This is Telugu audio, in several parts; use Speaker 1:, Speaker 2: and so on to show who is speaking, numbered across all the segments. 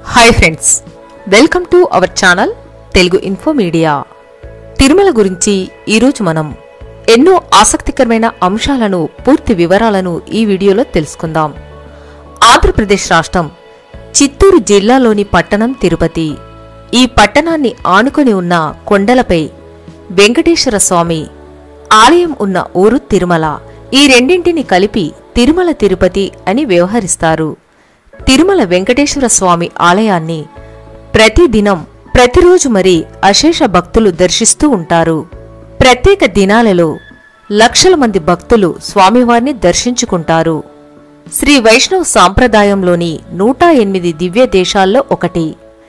Speaker 1: hi friends welcome to our channel Telugu info media Tirumala గురించి ఈరోజు మనం ఎన్నో ఆసక్తికరమైన అంశాలను పూర్తి వివరాలను ఈ వీడియోలో తెలుసుకుందాం ఆంధ్రప్రదేశ్ రాష్ట్రం చిత్తూరు జిల్లాలోని పట్టణం తిరుపతి ఈ పట్టణాన్ని ఆనుకొని ఉన్న కొండలపై వెంకటేశ్వర స్వామి ఆలయం ఉన్న ఊరు తిరుమల ఈ రెండింటిని కలిపి తిరుమల తిరుపతి అని వ్యవహరిస్తారు తిరుమల వెంకటేశ్వర స్వామి ఆలయాన్ని ప్రతిదినం ప్రతిరోజు మరి అశేష భక్తులు దర్శిస్తూ ఉంటారు ప్రత్యేక దినాలలో లక్షల మంది భక్తులు స్వామివారిని దర్శించుకుంటారు శ్రీ వైష్ణవ్ సాంప్రదాయంలోని నూట ఎనిమిది దివ్య దేశాల్లో ఒకటి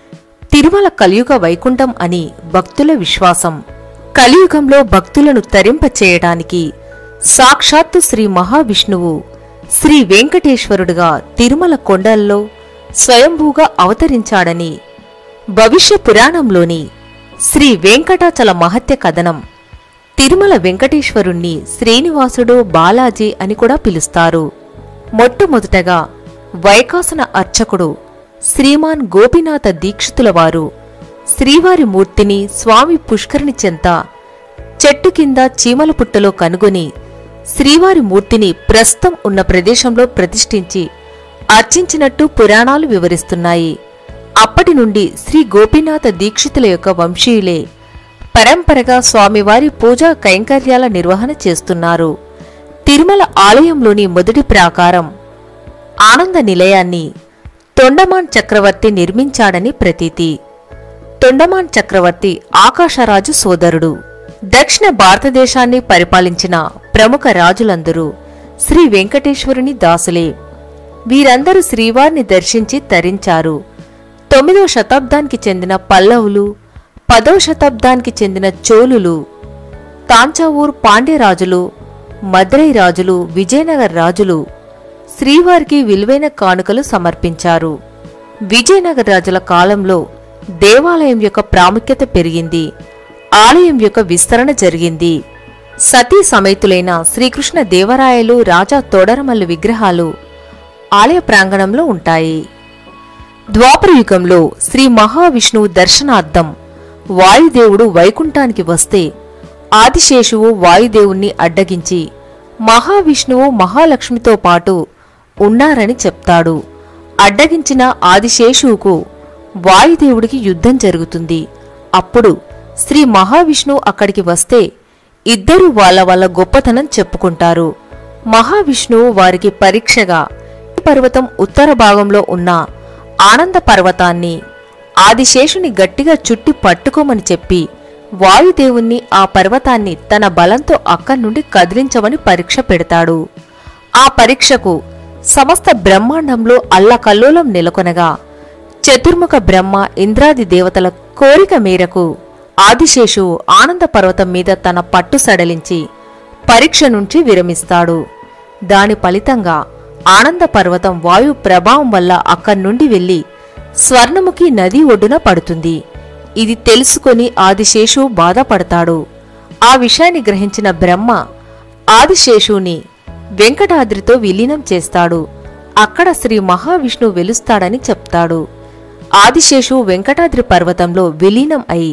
Speaker 1: తిరుమల కలియుగ వైకుంఠం అని భక్తుల విశ్వాసం కలియుగంలో భక్తులను తరింపచేయడానికి సాక్షాత్తు శ్రీ మహావిష్ణువు శ్రీ వెంకటేశ్వరుడుగా తిరుమల కొండల్లో స్వయంభూగా అవతరించాడని భవిష్య పురాణంలోని శ్రీ వెంకటాచల మహత్య కథనం తిరుమల వెంకటేశ్వరుణ్ణి శ్రీనివాసుడు బాలాజీ అని కూడా పిలుస్తారు మొట్టమొదటగా వైకాసన అర్చకుడు శ్రీమాన్ గోపినాథ దీక్షితుల వారు శ్రీవారి మూర్తిని స్వామి పుష్కరిణి చెంత చెట్టు కింద చీమల పుట్టలో కనుగొని శ్రీవారి మూర్తిని ప్రస్తుతం ఉన్న ప్రదేశంలో ప్రతిష్ఠించి అర్చించినట్టు పురాణాలు వివరిస్తున్నాయి అప్పటి నుండి శ్రీ గోపీనాథ దీక్షితుల యొక్క వంశీయులే పరంపరగా స్వామివారి పూజా కైంకర్యాల నిర్వహణ చేస్తున్నారు తిరుమల ఆలయంలోని మొదటి ప్రాకారం ఆనంద నిలయాన్ని తొండమాన్ చక్రవర్తి నిర్మించాడని ప్రతీతి తొండమాన్ చక్రవర్తి ఆకాశరాజు సోదరుడు దక్షిణ భారతదేశాన్ని పరిపాలించిన ప్రముఖ రాజులందరూ శ్రీ వెంకటేశ్వరుని దాసులే వీరందరూ శ్రీవారిని దర్శించి తరించారు తొమ్మిదవ శతాబ్దానికి చెందిన పల్లవులు పదవ శతాబ్దానికి చెందిన చోళులు తాంచావూర్ పాండ్యరాజులు మదురై రాజులు విజయనగర్ రాజులు శ్రీవారికి విలువైన కానుకలు సమర్పించారు విజయనగర రాజుల కాలంలో దేవాలయం యొక్క ప్రాముఖ్యత పెరిగింది ఆలయం యొక్క విస్తరణ జరిగింది సతీ సమేతులైన శ్రీకృష్ణ దేవరాయలు రాజా తోడరమల్లు విగ్రహాలు ఆలయ ప్రాంగణంలో ఉంటాయి ద్వాపర యుగంలో శ్రీ మహావిష్ణువు దర్శనార్థం వాయుదేవుడు వైకుంఠానికి వస్తే ఆదిశేషువు వాయుదేవుణ్ణి అడ్డగించి మహావిష్ణువు మహాలక్ష్మితో పాటు ఉన్నారని చెప్తాడు అడ్డగించిన ఆదిశేషువుకు వాయుదేవుడికి యుద్ధం జరుగుతుంది అప్పుడు శ్రీ మహావిష్ణువు అక్కడికి వస్తే ఇద్దరూ వాళ్ళ వాళ్ళ గొప్పతనం చెప్పుకుంటారు మహావిష్ణువు వారికి పరీక్షగా పర్వతం ఉత్తర భాగంలో ఉన్న ఆనంద పర్వతాన్ని ఆదిశేషుని గట్టిగా చుట్టి పట్టుకోమని చెప్పి వాయుదేవుణ్ణి ఆ పర్వతాన్ని తన బలంతో అక్కడి నుండి కదిలించమని పరీక్ష పెడతాడు ఆ పరీక్షకు సమస్త బ్రహ్మాండంలో అల్లకల్లోలం నెలకొనగా చతుర్ముఖ బ్రహ్మ ఇంద్రాది దేవతల కోరిక మేరకు ఆదిశేషువు ఆనంద పర్వతం మీద తన పట్టు సడలించి పరీక్ష నుంచి విరమిస్తాడు దాని ఫలితంగా ఆనంద పర్వతం వాయు ప్రభావం వల్ల అక్కడి నుండి వెళ్లి స్వర్ణముఖి నది ఒడ్డున పడుతుంది ఇది తెలుసుకొని ఆదిశేషువు బాధపడతాడు ఆ విషయాన్ని గ్రహించిన బ్రహ్మ ఆదిశేషువుని వెంకటాద్రితో విలీనం చేస్తాడు అక్కడ శ్రీ మహావిష్ణువు వెలుస్తాడని చెప్తాడు ఆదిశేషు వెంకటాద్రి పర్వతంలో విలీనం అయి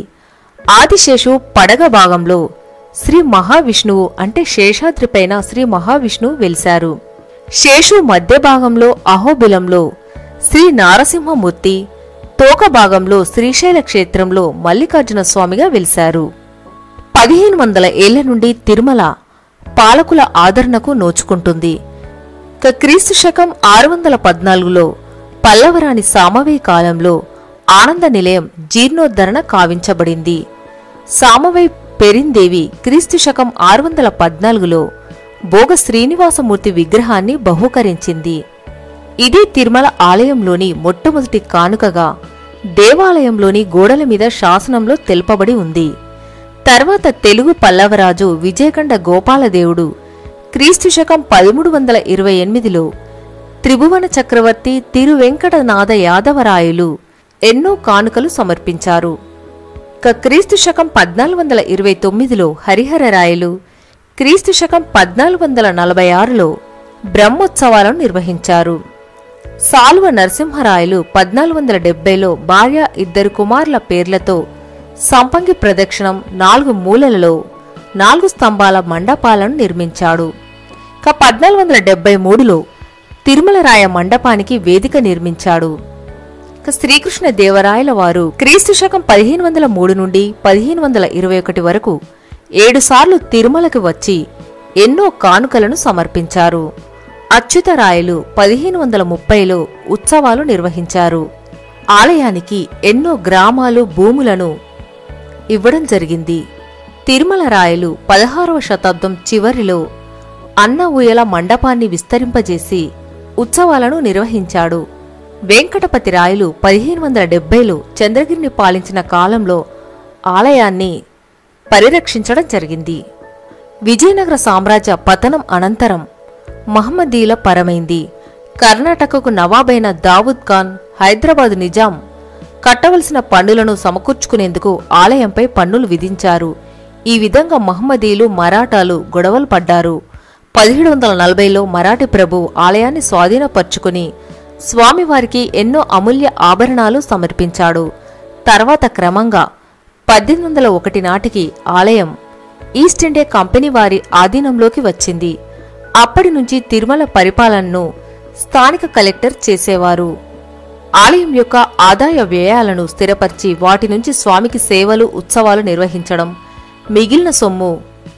Speaker 1: ఆదిశేషు పడగ భాగంలో శ్రీ మహావిష్ణువు అంటే శేషాద్రిపైన శ్రీ మహావిష్ణువు వెలిశారు శేషు మధ్య భాగంలో అహోబిలంలో శ్రీ నారసింహమూర్తి తోక భాగంలో శ్రీశైల క్షేత్రంలో మల్లికార్జున స్వామిగా వెలిశారు పదిహేను వందల ఏళ్ల నుండి తిరుమల పాలకుల ఆదరణకు నోచుకుంటుంది ఇక క్రీస్తు శకం ఆరు వందల పద్నాలుగులో పల్లవరాణి సామవేయ కాలంలో ఆనంద నిలయం జీర్ణోద్ధరణ కావించబడింది సామవై పెరిందేవి క్రీస్తు శకం ఆరు వందల పద్నాలుగులో భోగ శ్రీనివాసమూర్తి విగ్రహాన్ని బహూకరించింది ఇదే తిరుమల ఆలయంలోని మొట్టమొదటి కానుకగా దేవాలయంలోని గోడల మీద శాసనంలో తెలుపబడి ఉంది తర్వాత తెలుగు పల్లవరాజు విజయకండ గోపాలదేవుడు క్రీస్తు శకం పదమూడు వందల ఇరవై ఎనిమిదిలో త్రిభువన చక్రవర్తి తిరువెంకటనాథ యాదవరాయలు ఎన్నో కానుకలు సమర్పించారు ఇక క్రీస్తు శకం పద్నాలుగు వందల ఇరవై తొమ్మిదిలో హరిహరరాయలు క్రీస్తు శకం పద్నాలుగు వందల నలభై ఆరులో బ్రహ్మోత్సవాలను నిర్వహించారు సాలువ నరసింహరాయలు పద్నాలుగు వందల డెబ్బైలో భార్య ఇద్దరు కుమారుల పేర్లతో సంపంగి ప్రదక్షిణం నాలుగు మూలలలో నాలుగు స్తంభాల మండపాలను నిర్మించాడు ఇక పద్నాలుగు వందల డెబ్బై మూడులో తిరుమలరాయ మండపానికి వేదిక నిర్మించాడు ఇక శ్రీకృష్ణ దేవరాయల వారు క్రీస్తు శకం పదిహేను వందల మూడు నుండి పదిహేను వందల ఇరవై ఒకటి వరకు ఏడుసార్లు తిరుమలకి వచ్చి ఎన్నో కానుకలను సమర్పించారు అచ్యుతరాయలు పదిహేను వందల ముప్పైలో ఉత్సవాలు నిర్వహించారు ఆలయానికి ఎన్నో గ్రామాలు భూములను ఇవ్వడం జరిగింది తిరుమల రాయలు పదహారవ శతాబ్దం చివరిలో అన్న ఊయల మండపాన్ని విస్తరింపజేసి ఉత్సవాలను నిర్వహించాడు వెంకటపతి రాయలు పదిహేను వందల డెబ్బైలో చంద్రగిరిని పాలించిన కాలంలో ఆలయాన్ని పరిరక్షించడం జరిగింది విజయనగర సామ్రాజ్య పతనం అనంతరం మహమ్మదీల పరమైంది కర్ణాటకకు నవాబైన దావుద్ ఖాన్ హైదరాబాద్ నిజాం కట్టవలసిన పన్నులను సమకూర్చుకునేందుకు ఆలయంపై పన్నులు విధించారు ఈ విధంగా మహమ్మదీలు మరాఠాలు గొడవలు పడ్డారు పదిహేడు వందల నలభైలో మరాఠీ ప్రభు ఆలయాన్ని స్వాధీనపర్చుకుని స్వామివారికి ఎన్నో అమూల్య ఆభరణాలు సమర్పించాడు తర్వాత క్రమంగా పద్దెనిమిది వందల ఒకటి నాటికి ఆలయం ఈస్ట్ ఇండియా కంపెనీ వారి ఆధీనంలోకి వచ్చింది అప్పటి నుంచి తిరుమల పరిపాలనను స్థానిక కలెక్టర్ చేసేవారు ఆలయం యొక్క ఆదాయ వ్యయాలను స్థిరపరిచి వాటి నుంచి స్వామికి సేవలు ఉత్సవాలు నిర్వహించడం మిగిలిన సొమ్ము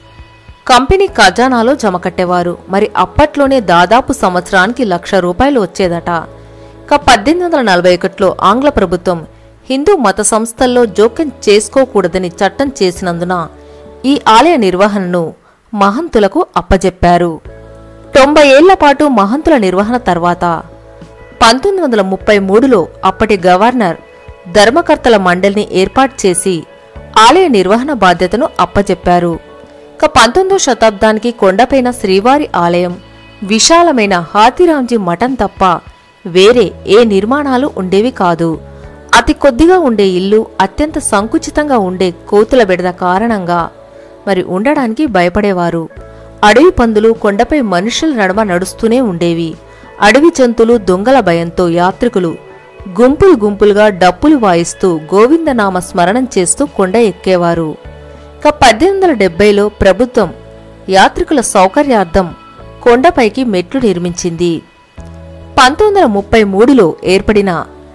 Speaker 1: కంపెనీ ఖజానాలో జమ కట్టేవారు మరి అప్పట్లోనే దాదాపు సంవత్సరానికి లక్ష రూపాయలు వచ్చేదట ఇక పద్దెనిమిది వందల నలభై ఒకటిలో ఆంగ్ల ప్రభుత్వం హిందూ మత సంస్థల్లో జోక్యం చేసుకోకూడదని చట్టం చేసినందున ఈ ఆలయ నిర్వహణను మహంతులకు అప్పజెప్పారు తొంభై ఏళ్ల పాటు మహంతుల నిర్వహణ తర్వాత పంతొమ్మిది వందల ముప్పై మూడులో అప్పటి గవర్నర్ ధర్మకర్తల మండలిని ఏర్పాటు చేసి ఆలయ నిర్వహణ బాధ్యతను అప్పజెప్పారు ఇక పంతొమ్మిదో శతాబ్దానికి కొండపైన శ్రీవారి ఆలయం విశాలమైన హాతిరాంజీ మఠం తప్ప వేరే ఏ నిర్మాణాలు ఉండేవి కాదు అతి కొద్దిగా ఉండే ఇల్లు అత్యంత సంకుచితంగా ఉండే కోతుల బెడద కారణంగా మరి ఉండడానికి భయపడేవారు అడవి పందులు కొండపై మనుషుల నడుమ నడుస్తూనే ఉండేవి అడవి జంతువులు దొంగల భయంతో యాత్రికులు గుంపులు గుంపులుగా డప్పులు వాయిస్తూ గోవిందనామ స్మరణం చేస్తూ కొండ ఎక్కేవారు ఇక పద్దెనిమిది వందల డెబ్బైలో ప్రభుత్వం యాత్రికుల సౌకర్యార్థం కొండపైకి మెట్లు నిర్మించింది పంతొమ్మిది వందల ముప్పై మూడులో ఏర్పడిన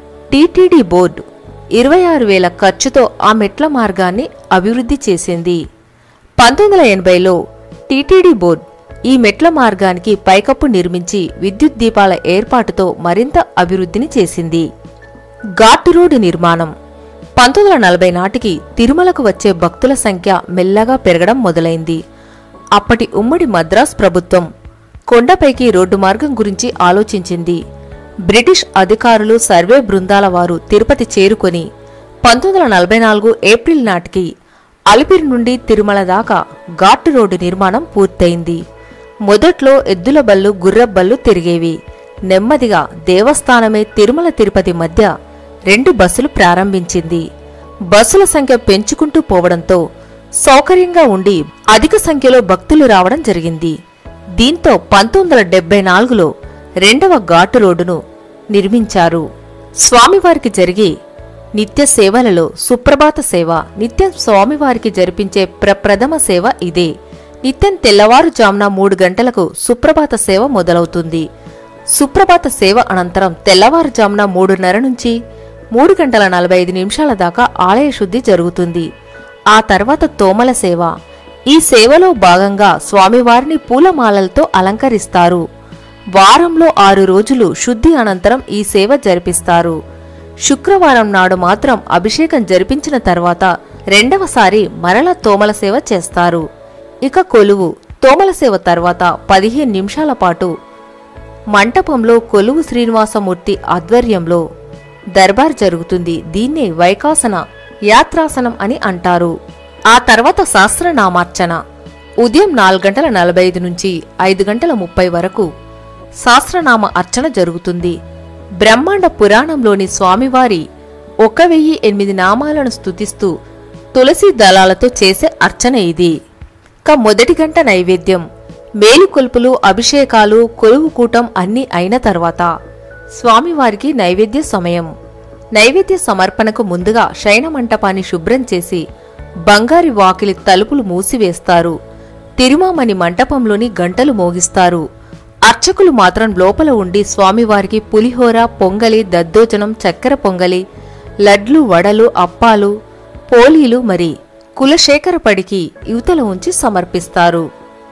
Speaker 1: టీటీడీ బోర్డు ఇరవై ఆరు వేల ఖర్చుతో ఆ మెట్ల మార్గాన్ని అభివృద్ధి చేసింది పంతొమ్మిది వందల ఎనభైలో టీటీడీ బోర్డు ఈ మెట్ల మార్గానికి పైకప్పు నిర్మించి విద్యుత్ దీపాల ఏర్పాటుతో మరింత అభివృద్ధిని చేసింది ఘాటు రోడ్డు నిర్మాణం పంతొమ్మిది వందల నలభై నాటికి తిరుమలకు వచ్చే భక్తుల సంఖ్య మెల్లగా పెరగడం మొదలైంది అప్పటి ఉమ్మడి మద్రాస్ ప్రభుత్వం కొండపైకి రోడ్డు మార్గం గురించి ఆలోచించింది బ్రిటిష్ అధికారులు సర్వే బృందాల వారు తిరుపతి చేరుకొని పంతొమ్మిది వందల నలభై నాలుగు ఏప్రిల్ నాటికి అలిపిరి నుండి తిరుమల దాకా ఘాటు రోడ్డు నిర్మాణం పూర్తయింది మొదట్లో ఎద్దుల బళ్ళు గుర్రబళ్ళు తిరిగేవి నెమ్మదిగా దేవస్థానమే తిరుమల తిరుపతి మధ్య రెండు బస్సులు ప్రారంభించింది బస్సుల సంఖ్య పెంచుకుంటూ పోవడంతో సౌకర్యంగా ఉండి అధిక సంఖ్యలో భక్తులు రావడం జరిగింది దీంతో పంతొమ్మిది వందల డెబ్బై నాలుగులో రెండవ ఘాటు రోడ్డును నిర్మించారు స్వామివారికి జరిగే నిత్య సేవలలో సుప్రభాత సేవ నిత్యం స్వామివారికి జరిపించే ప్రప్రథమ సేవ ఇదే నిత్యం తెల్లవారుజామున మూడు గంటలకు సుప్రభాత సేవ మొదలవుతుంది సుప్రభాత సేవ అనంతరం తెల్లవారుజామున మూడున్నర నుంచి మూడు గంటల నలభై ఐదు నిమిషాల దాకా ఆలయ శుద్ధి జరుగుతుంది ఆ తర్వాత తోమల సేవ ఈ సేవలో భాగంగా స్వామివారిని పూలమాలలతో అలంకరిస్తారు వారంలో ఆరు రోజులు శుద్ధి అనంతరం ఈ సేవ జరిపిస్తారు శుక్రవారం నాడు మాత్రం అభిషేకం జరిపించిన తర్వాత రెండవసారి మరల తోమల సేవ చేస్తారు ఇక కొలువు తోమల సేవ తర్వాత పదిహేను నిమిషాల పాటు మంటపంలో కొలువు శ్రీనివాసమూర్తి ఆధ్వర్యంలో దర్బార్ జరుగుతుంది దీన్నే వైకాసన యాత్రాసనం అని అంటారు ఆ తర్వాత శాస్త్రనామార్చన ఉదయం నాలుగు గంటల నలభై ఐదు నుంచి ఐదు గంటల ముప్పై వరకు శాస్త్రనామ అర్చన జరుగుతుంది బ్రహ్మాండ పురాణంలోని స్వామివారి ఒక వెయ్యి ఎనిమిది నామాలను స్తుతిస్తూ తులసి దళాలతో చేసే అర్చన ఇది ఇక మొదటి గంట నైవేద్యం మేలుకొల్పులు అభిషేకాలు కొలువు కూటం అన్నీ అయిన తర్వాత స్వామివారికి నైవేద్య సమయం నైవేద్య సమర్పణకు ముందుగా శయన మంటపాన్ని శుభ్రం చేసి బంగారి వాకిలి తలుపులు మూసివేస్తారు తిరుమామణి మంటపంలోని గంటలు మోగిస్తారు అర్చకులు మాత్రం లోపల ఉండి స్వామివారికి పులిహోర పొంగలి దద్దోజనం చక్కెర పొంగలి లడ్లు వడలు అప్పాలు పోలీలు మరి కులశేఖరపడికి యువతల ఉంచి సమర్పిస్తారు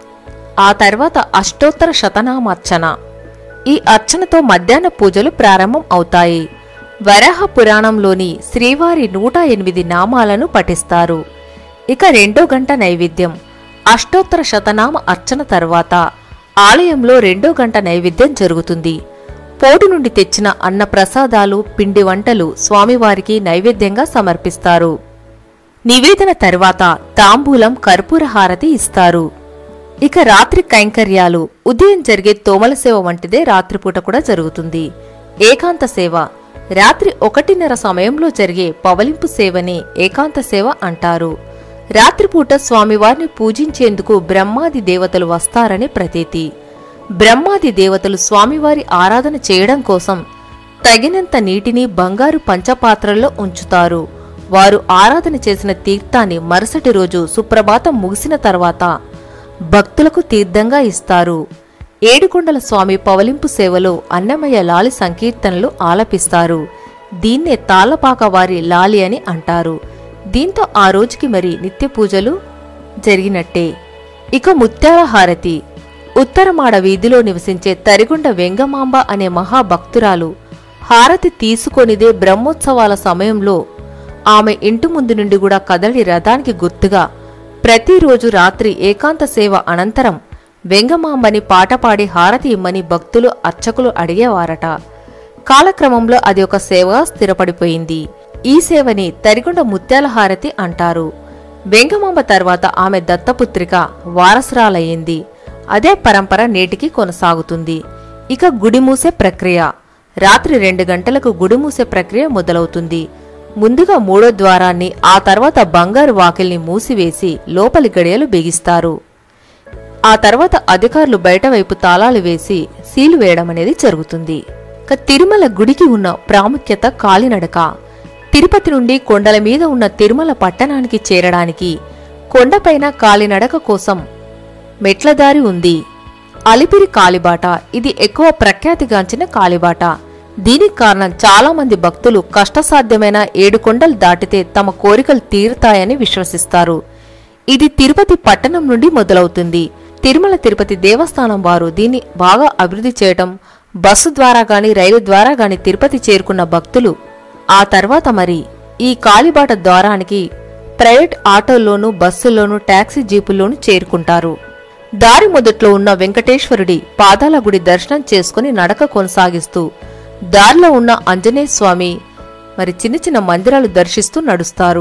Speaker 1: ఆ తర్వాత అష్టోత్తర శతనామార్చన ఈ అర్చనతో మధ్యాహ్న పూజలు ప్రారంభం అవుతాయి వరాహ పురాణంలోని శ్రీవారి నూట ఎనిమిది నామాలను పఠిస్తారు ఇక రెండో గంట నైవేద్యం అష్టోత్తర శతనామ అర్చన తర్వాత ఆలయంలో రెండో గంట నైవేద్యం జరుగుతుంది పోటు నుండి తెచ్చిన అన్న ప్రసాదాలు పిండి వంటలు స్వామివారికి నైవేద్యంగా సమర్పిస్తారు నివేదన తర్వాత తాంబూలం కర్పూర హారతి ఇస్తారు ఇక రాత్రి కైంకర్యాలు ఉదయం జరిగే తోమల సేవ వంటిదే రాత్రిపూట కూడా జరుగుతుంది ఏకాంత సేవ రాత్రి ఒకటిన్నర సమయంలో జరిగే పవలింపు సేవని ఏకాంత సేవ అంటారు రాత్రిపూట స్వామివారిని పూజించేందుకు బ్రహ్మాది దేవతలు వస్తారని ప్రతీతి బ్రహ్మాది దేవతలు స్వామివారి ఆరాధన చేయడం కోసం తగినంత నీటిని బంగారు పంచపాత్రల్లో ఉంచుతారు వారు ఆరాధన చేసిన తీర్థాన్ని మరుసటి రోజు సుప్రభాతం ముగిసిన తర్వాత భక్తులకు తీర్థంగా ఇస్తారు ఏడుకొండల స్వామి పవలింపు సేవలో అన్నమయ్య లాలి సంకీర్తనలు ఆలపిస్తారు దీన్నే తాళ్లపాక వారి లాలి అని అంటారు దీంతో ఆ రోజుకి మరి నిత్య పూజలు జరిగినట్టే ఇక ముత్యాల హారతి ఉత్తరమాడ వీధిలో నివసించే తరిగొండ వెంగమాంబ అనే మహాభక్తురాలు హారతి తీసుకొనిదే బ్రహ్మోత్సవాల సమయంలో ఆమె ఇంటి ముందు నుండి కూడా కదలి రథానికి గుర్తుగా ప్రతిరోజు రాత్రి ఏకాంత సేవ అనంతరం వెంగమాంబని పాట పాడి హారతి ఇమ్మని భక్తులు అర్చకులు అడిగేవారట కాలక్రమంలో అది ఒక సేవగా స్థిరపడిపోయింది ఈ సేవని తరిగొండ ముత్యాల హారతి అంటారు వెంగమాంబ తర్వాత ఆమె దత్తపుత్రిక వారసురాలయ్యింది అదే పరంపర నేటికి కొనసాగుతుంది ఇక గుడిమూసే ప్రక్రియ రాత్రి రెండు గంటలకు గుడిమూసే ప్రక్రియ మొదలవుతుంది ముందుగా మూడో ద్వారాన్ని ఆ తర్వాత బంగారు వాకిల్ని మూసివేసి లోపలి గడియలు బిగిస్తారు ఆ తర్వాత అధికారులు బయట వైపు తాళాలు వేసి సీలు వేయడం అనేది జరుగుతుంది ఇక తిరుమల గుడికి ఉన్న ప్రాముఖ్యత కాలినడక తిరుపతి నుండి కొండల మీద ఉన్న తిరుమల పట్టణానికి చేరడానికి కొండపైన కాలినడక కోసం మెట్లదారి ఉంది అలిపిరి కాలిబాట ఇది ఎక్కువ ప్రఖ్యాతిగాంచిన కాలిబాట దీనికి కారణం చాలా మంది భక్తులు కష్టసాధ్యమైన ఏడు కొండలు దాటితే తమ కోరికలు తీరుతాయని విశ్వసిస్తారు ఇది తిరుపతి పట్టణం నుండి మొదలవుతుంది తిరుమల తిరుపతి దేవస్థానం వారు దీన్ని బాగా అభివృద్ధి చేయటం బస్సు ద్వారా గాని రైలు ద్వారా గాని తిరుపతి చేరుకున్న భక్తులు ఆ తర్వాత మరి ఈ కాలిబాట ద్వారానికి ప్రైవేట్ ఆటోల్లోనూ బస్సుల్లోనూ టాక్సీ జీపుల్లోనూ చేరుకుంటారు దారి మొదట్లో ఉన్న వెంకటేశ్వరుడి పాదాల గుడి దర్శనం చేసుకుని నడక కొనసాగిస్తూ దారిలో ఉన్న ఆంజనేయ స్వామి మరి చిన్న చిన్న మందిరాలు దర్శిస్తూ నడుస్తారు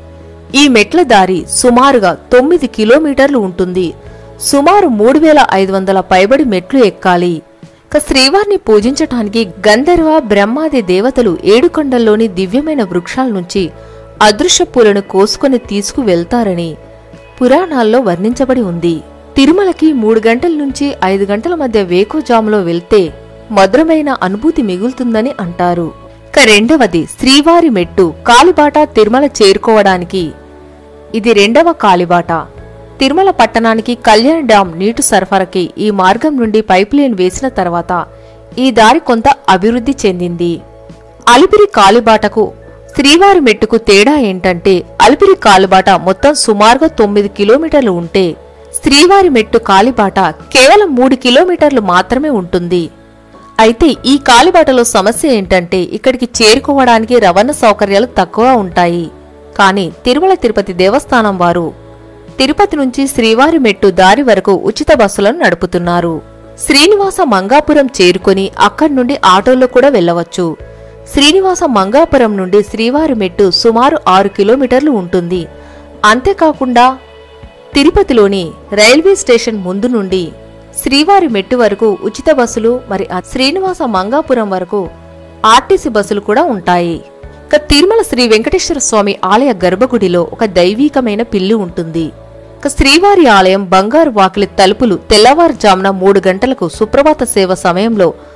Speaker 1: ఈ మెట్ల దారి సుమారుగా తొమ్మిది కిలోమీటర్లు ఉంటుంది సుమారు మూడు వేల ఐదు వందల పైబడి మెట్లు ఎక్కాలి ఇక శ్రీవారిని పూజించటానికి గంధర్వ బ్రహ్మాది దేవతలు ఏడుకొండల్లోని దివ్యమైన వృక్షాల నుంచి అదృశ్య పూలను కోసుకొని తీసుకువెళ్తారని పురాణాల్లో వర్ణించబడి ఉంది తిరుమలకి మూడు గంటల నుంచి ఐదు గంటల మధ్య వేకోజాములో వెళ్తే మధురమైన అనుభూతి మిగులుతుందని అంటారు ఇక రెండవది శ్రీవారి మెట్టు కాలిబాట తిరుమల చేరుకోవడానికి ఇది రెండవ కాలిబాట తిరుమల పట్టణానికి కళ్యాణ్ డ్యాం నీటి సరఫరాకి ఈ మార్గం నుండి పైప్ లైన్ వేసిన తర్వాత ఈ దారి కొంత అభివృద్ధి చెందింది అలిపిరి కాలిబాటకు శ్రీవారి మెట్టుకు తేడా ఏంటంటే అలిపిరి కాలిబాట మొత్తం సుమారుగా తొమ్మిది కిలోమీటర్లు ఉంటే శ్రీవారి మెట్టు కాలిబాట కేవలం మూడు కిలోమీటర్లు మాత్రమే ఉంటుంది అయితే ఈ కాలిబాటలో సమస్య ఏంటంటే ఇక్కడికి చేరుకోవడానికి రవాణా సౌకర్యాలు తక్కువ ఉంటాయి కానీ తిరుమల తిరుపతి దేవస్థానం వారు తిరుపతి నుంచి శ్రీవారి మెట్టు దారి వరకు ఉచిత బస్సులను నడుపుతున్నారు శ్రీనివాస మంగాపురం చేరుకొని అక్కడి నుండి ఆటోలో కూడా వెళ్ళవచ్చు శ్రీనివాస మంగాపురం నుండి శ్రీవారి మెట్టు సుమారు ఆరు కిలోమీటర్లు ఉంటుంది అంతేకాకుండా తిరుపతిలోని రైల్వే స్టేషన్ ముందు నుండి శ్రీవారి మెట్టు వరకు ఉచిత బస్సులు మరి ఆ శ్రీనివాస మంగాపురం వరకు ఆర్టీసీ బస్సులు కూడా ఉంటాయి ఇక తిరుమల శ్రీ వెంకటేశ్వర స్వామి ఆలయ గర్భగుడిలో ఒక దైవీకమైన పిల్లి ఉంటుంది ఇక శ్రీవారి ఆలయం బంగారు వాకిలి తలుపులు తెల్లవారుజామున మూడు గంటలకు సుప్రభాత సేవ సమయంలో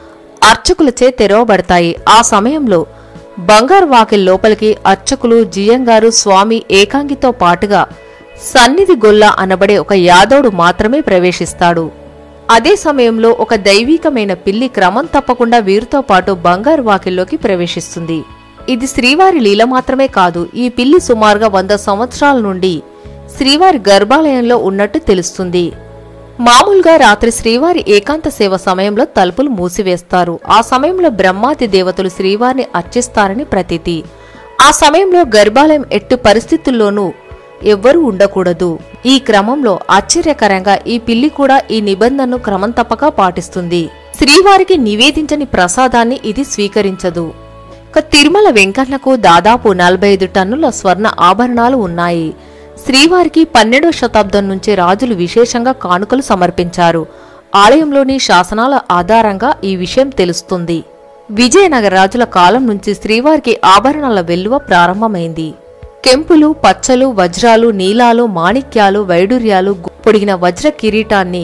Speaker 1: అర్చకులచే తెరవబడతాయి ఆ సమయంలో బంగారు వాకిల్ లోపలికి అర్చకులు జియంగారు స్వామి ఏకాంగితో పాటుగా సన్నిధి గొల్ల అనబడే ఒక యాదవుడు మాత్రమే ప్రవేశిస్తాడు అదే సమయంలో ఒక దైవీకమైన పిల్లి క్రమం తప్పకుండా వీరితో పాటు బంగారు వాకిల్లోకి ప్రవేశిస్తుంది ఇది శ్రీవారి లీల మాత్రమే కాదు ఈ పిల్లి సుమారుగా వంద సంవత్సరాల నుండి శ్రీవారి గర్భాలయంలో ఉన్నట్టు తెలుస్తుంది మామూలుగా రాత్రి శ్రీవారి ఏకాంత సేవ సమయంలో తలుపులు మూసివేస్తారు ఆ సమయంలో బ్రహ్మాది దేవతలు శ్రీవారిని అర్చిస్తారని ప్రతీతి ఆ సమయంలో గర్భాలయం ఎట్టి పరిస్థితుల్లోనూ ఎవ్వరూ ఉండకూడదు ఈ క్రమంలో ఆశ్చర్యకరంగా ఈ పిల్లి కూడా ఈ నిబంధనను క్రమం తప్పక పాటిస్తుంది శ్రీవారికి నివేదించని ప్రసాదాన్ని ఇది స్వీకరించదు ఇక తిరుమల వెంకన్నకు దాదాపు నలభై ఐదు టన్నుల స్వర్ణ ఆభరణాలు ఉన్నాయి శ్రీవారికి పన్నెండవ శతాబ్దం నుంచి రాజులు విశేషంగా కానుకలు సమర్పించారు ఆలయంలోని శాసనాల ఆధారంగా ఈ విషయం తెలుస్తుంది విజయనగర రాజుల కాలం నుంచి శ్రీవారికి ఆభరణాల వెల్లువ ప్రారంభమైంది కెంపులు పచ్చలు వజ్రాలు నీలాలు మాణిక్యాలు వైడూర్యాలు గు- పొడిగిన వజ్ర కిరీటాన్ని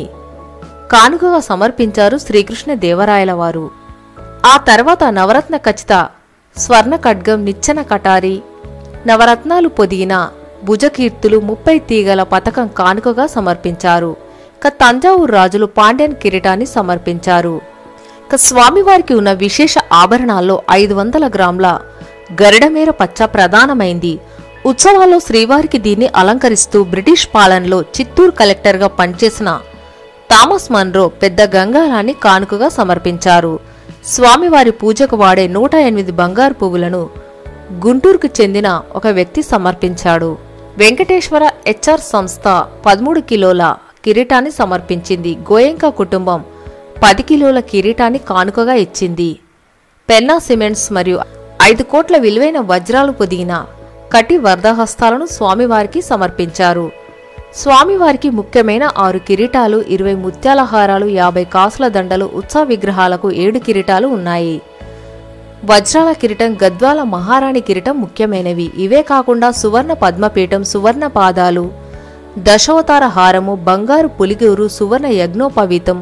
Speaker 1: కానుకగా సమర్పించారు శ్రీకృష్ణ దేవరాయల వారు ఆ తర్వాత నవరత్న ఖచ్చిత స్వర్ణ ఖడ్గం నిచ్చెన కటారి నవరత్నాలు పొదిగిన భుజకీర్తులు ముప్పై తీగల పథకం కానుకగా సమర్పించారు ఇక తంజావూరు రాజులు పాండ్యన్ కిరీటాన్ని సమర్పించారు ఇక స్వామివారికి ఉన్న విశేష ఆభరణాల్లో ఐదు వందల గ్రాముల గరిడమేర పచ్చ ప్రధానమైంది ఉత్సవాల్లో శ్రీవారికి దీన్ని అలంకరిస్తూ బ్రిటిష్ పాలనలో చిత్తూరు కలెక్టర్గా పనిచేసిన థామస్ మన్రో పెద్ద గంగారాన్ని కానుకగా సమర్పించారు స్వామివారి పూజకు వాడే నూట ఎనిమిది బంగారు పువ్వులను గుంటూరుకు చెందిన ఒక వ్యక్తి సమర్పించాడు వెంకటేశ్వర హెచ్ఆర్ సంస్థ పదమూడు కిలోల కిరీటాన్ని సమర్పించింది గోయంక కుటుంబం పది కిలోల కిరీటాన్ని కానుకగా ఇచ్చింది పెన్నా సిమెంట్స్ మరియు ఐదు కోట్ల విలువైన వజ్రాలు పొదిగిన కటి వరదహస్తాలను స్వామివారికి సమర్పించారు స్వామివారికి ముఖ్యమైన ఆరు కిరీటాలు ఇరవై ముత్యాల హారాలు యాభై కాసుల దండలు ఉత్సవ విగ్రహాలకు ఏడు కిరీటాలు ఉన్నాయి వజ్రాల కిరీటం గద్వాల మహారాణి కిరీటం ముఖ్యమైనవి ఇవే కాకుండా సువర్ణ పద్మపీఠం సువర్ణ పాదాలు దశావతార హారము బంగారు పులిగూరు సువర్ణ యజ్ఞోపవీతం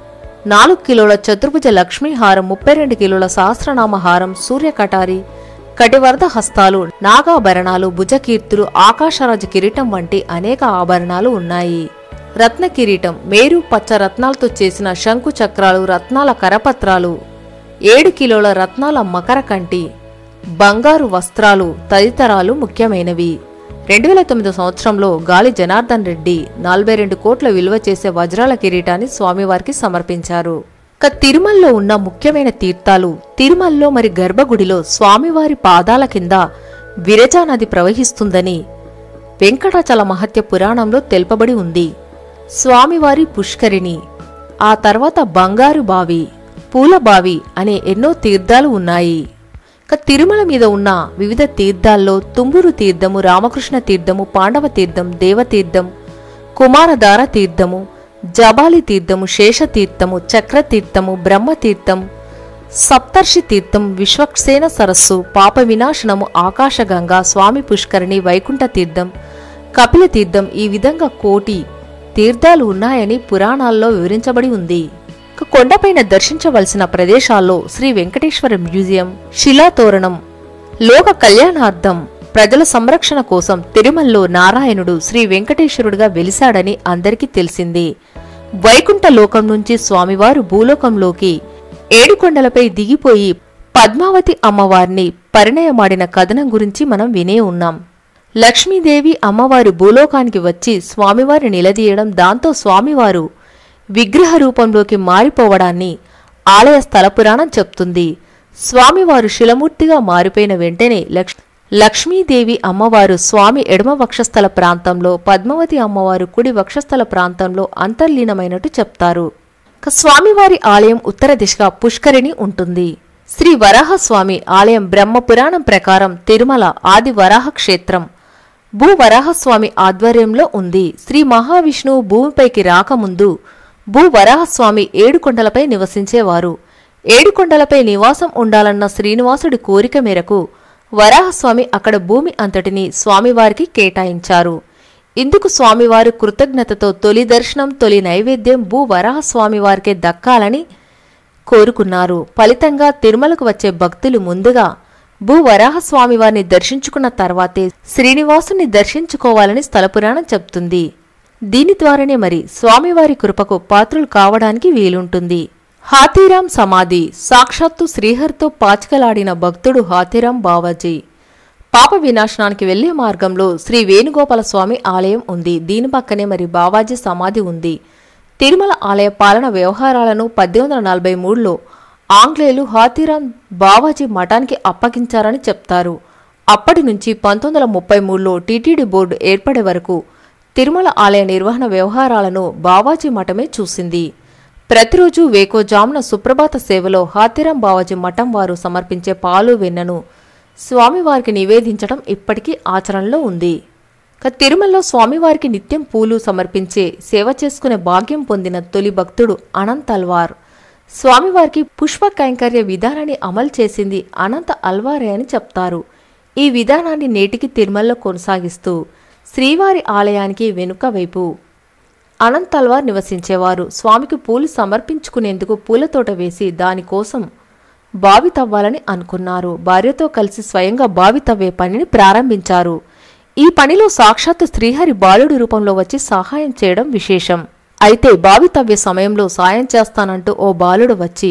Speaker 1: నాలుగు కిలోల చతుర్భుజ లక్ష్మీ హారం ముప్పై రెండు కిలోల సహస్రనామ హారం సూర్య కటారి కటివర్ధ హస్తాలు నాగాభరణాలు భుజకీర్తులు ఆకాశరాజు కిరీటం వంటి అనేక ఆభరణాలు ఉన్నాయి రత్న కిరీటం మేరు పచ్చ రత్నాలతో చేసిన శంకు చక్రాలు రత్నాల కరపత్రాలు ఏడు కిలోల రత్నాల మకర కంటి బంగారు వస్త్రాలు తదితరాలు ముఖ్యమైనవి రెండు వేల తొమ్మిదో సంవత్సరంలో గాలి జనార్దన్ రెడ్డి నలభై రెండు కోట్ల విలువ చేసే వజ్రాల కిరీటాన్ని స్వామివారికి సమర్పించారు ఇక తిరుమలలో ఉన్న ముఖ్యమైన తీర్థాలు తిరుమలలో మరి గర్భగుడిలో స్వామివారి పాదాల కింద విరజా నది ప్రవహిస్తుందని వెంకటాచల మహత్య పురాణంలో తెలుపబడి ఉంది స్వామివారి పుష్కరిణి ఆ తర్వాత బంగారు బావి పూల బావి అనే ఎన్నో తీర్థాలు ఉన్నాయి ఇక తిరుమల మీద ఉన్న వివిధ తీర్థాల్లో తుంబురు తీర్థము రామకృష్ణ తీర్థము పాండవ తీర్థం దేవతీర్థం కుమారధార తీర్థము జబాలి తీర్థము శేషతీర్థము చక్రతీర్థము బ్రహ్మతీర్థం సప్తర్షి తీర్థం విశ్వక్సేన సరస్సు పాప వినాశనము ఆకాశగంగా స్వామి పుష్కరిణి వైకుంఠ తీర్థం కపిల తీర్థం ఈ విధంగా కోటి తీర్థాలు ఉన్నాయని పురాణాల్లో వివరించబడి ఉంది ఇక కొండపైన దర్శించవలసిన ప్రదేశాల్లో శ్రీ వెంకటేశ్వర మ్యూజియం శిలాతోరణం లోక కళ్యాణార్థం ప్రజల సంరక్షణ కోసం తిరుమలలో నారాయణుడు శ్రీ వెంకటేశ్వరుడుగా వెలిశాడని అందరికీ తెలిసింది వైకుంఠ లోకం నుంచి స్వామివారు భూలోకంలోకి ఏడుకొండలపై దిగిపోయి పద్మావతి అమ్మవారిని పరిణయమాడిన కథనం గురించి మనం వినే ఉన్నాం లక్ష్మీదేవి అమ్మవారు భూలోకానికి వచ్చి స్వామివారి నిలదీయడం దాంతో స్వామివారు విగ్రహ రూపంలోకి మారిపోవడాన్ని ఆలయ స్థల పురాణం చెప్తుంది స్వామివారు శిలమూర్తిగా మారిపోయిన వెంటనే లక్ష్ లక్ష్మీదేవి అమ్మవారు స్వామి ఎడమ వక్షస్థల ప్రాంతంలో పద్మావతి అమ్మవారు కుడి వక్షస్థల ప్రాంతంలో అంతర్లీనమైనట్టు చెప్తారు ఇక స్వామివారి ఆలయం ఉత్తర దిశగా పుష్కరిణి ఉంటుంది శ్రీ వరాహస్వామి ఆలయం బ్రహ్మ పురాణం ప్రకారం తిరుమల ఆది వరాహ క్షేత్రం భూ వరాహస్వామి ఆధ్వర్యంలో ఉంది శ్రీ మహావిష్ణువు భూమిపైకి రాకముందు భూ వరాహస్వామి ఏడు కొండలపై నివసించేవారు ఏడు కొండలపై నివాసం ఉండాలన్న శ్రీనివాసుడి కోరిక మేరకు వరాహస్వామి అక్కడ భూమి అంతటిని స్వామివారికి కేటాయించారు ఇందుకు స్వామివారు కృతజ్ఞతతో తొలి దర్శనం తొలి నైవేద్యం భూ వరాహస్వామివారికే దక్కాలని కోరుకున్నారు ఫలితంగా తిరుమలకు వచ్చే భక్తులు ముందుగా భూవరాహస్వామి వారిని దర్శించుకున్న తర్వాతే శ్రీనివాసుని దర్శించుకోవాలని స్థలపురాణం చెప్తుంది దీని ద్వారానే మరి స్వామివారి కృపకు పాత్రులు కావడానికి వీలుంటుంది హాతీరాం సమాధి సాక్షాత్తు శ్రీహరితో పాచికలాడిన భక్తుడు హాతీరాం బావాజీ పాప వినాశనానికి వెళ్లే మార్గంలో శ్రీ వేణుగోపాల స్వామి ఆలయం ఉంది దీని పక్కనే మరి బావాజీ సమాధి ఉంది తిరుమల ఆలయ పాలన వ్యవహారాలను పద్దెనిమిది వందల నలభై మూడులో ఆంగ్లేయులు హాతీరాం బావాజీ మఠానికి అప్పగించారని చెప్తారు అప్పటి నుంచి పంతొమ్మిది వందల ముప్పై మూడులో టీటీడీ బోర్డు ఏర్పడే వరకు తిరుమల ఆలయ నిర్వహణ వ్యవహారాలను బావాజీ మఠమే చూసింది ప్రతిరోజు వేకోజామున సుప్రభాత సేవలో హాతీరాం బావాజీ మఠం వారు సమర్పించే పాలు వెన్నను స్వామివారికి నివేదించడం ఇప్పటికీ ఆచరణలో ఉంది ఇక తిరుమలలో స్వామివారికి నిత్యం పూలు సమర్పించే సేవ చేసుకునే భాగ్యం పొందిన తొలి భక్తుడు అనంత్ అల్వార్ స్వామివారికి పుష్ప కైంకర్య విధానాన్ని అమలు చేసింది అనంత అల్వారే అని చెప్తారు ఈ విధానాన్ని నేటికి తిరుమలలో కొనసాగిస్తూ శ్రీవారి ఆలయానికి వెనుక వైపు అనంత్ అల్వార్ నివసించేవారు స్వామికి పూలు సమర్పించుకునేందుకు పూల తోట వేసి దానికోసం బావి తవ్వాలని అనుకున్నారు భార్యతో కలిసి స్వయంగా బావి తవ్వే పనిని ప్రారంభించారు ఈ పనిలో సాక్షాత్తు శ్రీహరి బాలుడి రూపంలో వచ్చి సహాయం చేయడం విశేషం అయితే బావి తవ్వే సమయంలో సాయం చేస్తానంటూ ఓ బాలుడు వచ్చి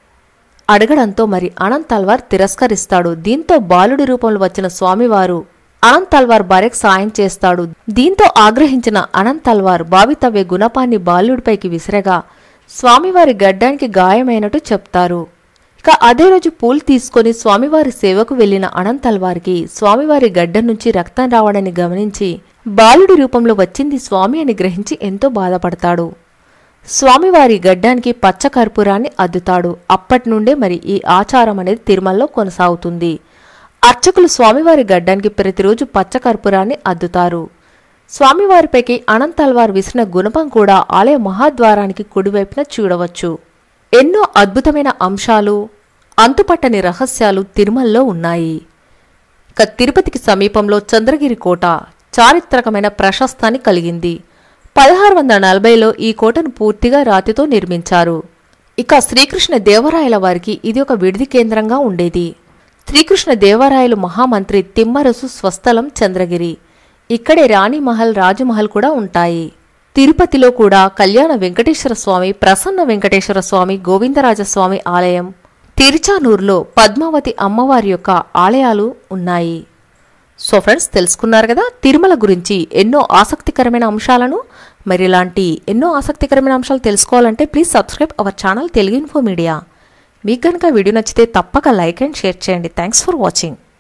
Speaker 1: అడగడంతో మరి అనంత్ అల్వార్ తిరస్కరిస్తాడు దీంతో బాలుడి రూపంలో వచ్చిన స్వామివారు అనంత్ అల్వార్ భార్యకు సాయం చేస్తాడు దీంతో ఆగ్రహించిన అనంత్ అల్వార్ బావి తవ్వే గుణపాన్ని బాలుడిపైకి విసిరగా స్వామివారి గడ్డానికి గాయమైనట్టు చెప్తారు ఇక అదే రోజు పూలు తీసుకొని స్వామివారి సేవకు వెళ్లిన అనంత్ అల్వార్కి స్వామివారి గడ్డ నుంచి రక్తం రావడాన్ని గమనించి బాలుడి రూపంలో వచ్చింది స్వామి అని గ్రహించి ఎంతో బాధపడతాడు స్వామివారి గడ్డానికి పచ్చ కర్పూరాన్ని అద్దుతాడు అప్పటి నుండే మరి ఈ ఆచారం అనేది తిరుమలలో కొనసాగుతుంది అర్చకులు స్వామివారి గడ్డానికి ప్రతిరోజు పచ్చ కర్పూరాన్ని అద్దుతారు స్వామివారిపైకి అనంత్ అల్వార్ విసిన గుణపం కూడా ఆలయ మహాద్వారానికి కుడివైపున చూడవచ్చు ఎన్నో అద్భుతమైన అంశాలు అంతుపట్టని రహస్యాలు తిరుమలలో ఉన్నాయి ఇక తిరుపతికి సమీపంలో చంద్రగిరి కోట చారిత్రకమైన ప్రశస్తాన్ని కలిగింది పదహారు వందల నలభైలో ఈ కోటను పూర్తిగా రాతితో నిర్మించారు ఇక శ్రీకృష్ణ దేవరాయల వారికి ఇది ఒక విడిది కేంద్రంగా ఉండేది శ్రీకృష్ణ దేవరాయలు మహామంత్రి తిమ్మరసు స్వస్థలం చంద్రగిరి ఇక్కడే రాణిమహల్ రాజమహల్ కూడా ఉంటాయి తిరుపతిలో కూడా కళ్యాణ వెంకటేశ్వర స్వామి ప్రసన్న వెంకటేశ్వర స్వామి గోవిందరాజస్వామి ఆలయం తిరుచానూరులో పద్మావతి అమ్మవారి యొక్క ఆలయాలు ఉన్నాయి సో ఫ్రెండ్స్ తెలుసుకున్నారు కదా తిరుమల గురించి ఎన్నో ఆసక్తికరమైన అంశాలను మరి ఇలాంటి ఎన్నో ఆసక్తికరమైన అంశాలు తెలుసుకోవాలంటే please subscribe our channel Telugu info media మీకు కనుక వీడియో నచ్చితే తప్పక లైక్ అండ్ షేర్ చేయండి థ్యాంక్స్ ఫర్ వాచింగ్